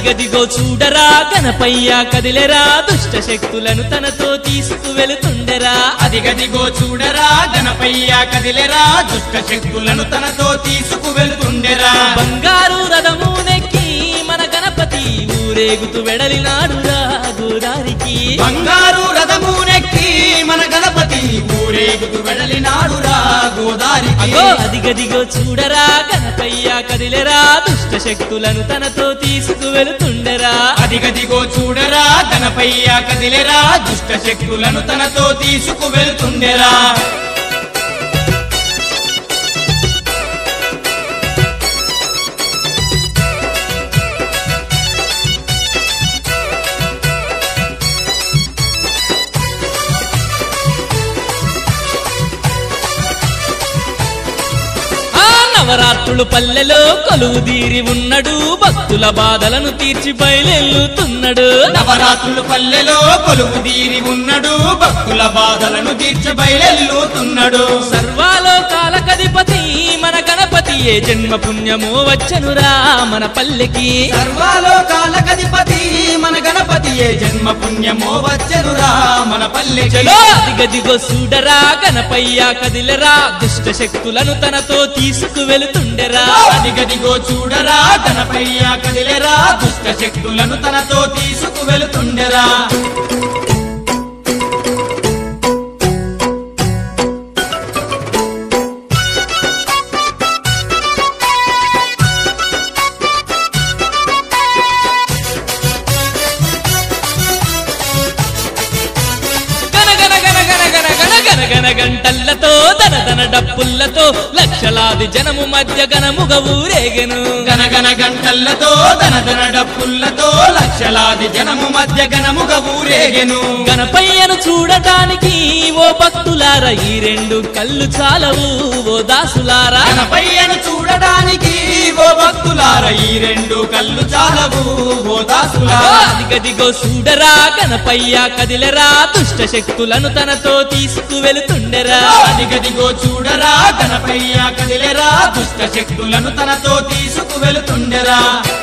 అదిగదిగో చూడరా గణపయ్య కదిలెరా దుష్ట శక్తులను తనతో తీసుకువెళుతుండెరా అదిగదిగో చూడరా గణపయ్య కదిలెరా దుష్ట శక్తులను తనతో తీసుకువెళ్తుండెరా బంగారు రథము నెక్కి మన గణపతి ఊరేగుతూ వెడలినాడురా గోదారికి బంగారు రథమునెక్కి మన గణపతి ఊరేగుతూ వెడలినాడురా గోదారికి అగో అదిగదిగో చూడరా గణపయ్య కదిలెరా దుష్ట శక్తులను తనతో తీసుకువెళుతుండెరా అదిగదిగో చూడరా గణపయ్య కదిలెరా దుష్ట శక్తులను తనతో తీసుకువెళ్తుండెరా ఆ నవరాత్రులు పల్లెలో కొలువు తీరి ఉన్నడు భక్తుల బాధలను తీర్చి బయలెల్లుతున్నాడు నవరాత్రులు పల్లెలో కొలువు తీరి ఉన్నడు భక్తుల బాధలను తీర్చి బయలెల్లుతున్నాడు సర్వాలోకాల కధిపతి మన గణపతి ఏ జన్మ పుణ్యమో వచ్చనురా మన పల్లెకి సర్వాలోకాల గధిపతి మన గణపతి ఏ జన్మ పుణ్యమో వచ్చరురా మన పల్లెకి చలో అదిగదిగో చూడరా గణపయ్య కదిలరా దుష్ట శక్తులను తనతో తీసుకువెళుతుండెరా అదిగదిగో చూడరా గణపయ్య కదిలెరా దుష్ట శక్తులను తనతో తీసుకువెళుతుండెరా గన గన గన గన గన గన గన గన గంటల్లతో దన దన డప్పుల్లతో లక్షలాది జనము మధ్య గనముగ ఊరేగెను గనగన గంటల్లతో దనదన డప్పుల్లతో లక్షలాది జనము మధ్య గణముగ ఊరేగెను గణపయ్యను చూడటానికి ఓ భక్తులారా ఈ రెండు కళ్ళు చాలవు ఓ దాసులారా గణపయ్యను చూడడానికి ఓ భక్తులార ఈ రెండు కళ్ళు చాలవు ఓ దాసులారా అదిగదిగో చూడరా గణపయ్య కదిలరా దుష్ట శక్తులను తనతో తీసుకువెళుతుండెరా అదిగదిగో చూడరా గణపయ్య కదిలెరా దుష్ట శక్తులను తనతో తీసుకువెళుతుండెరా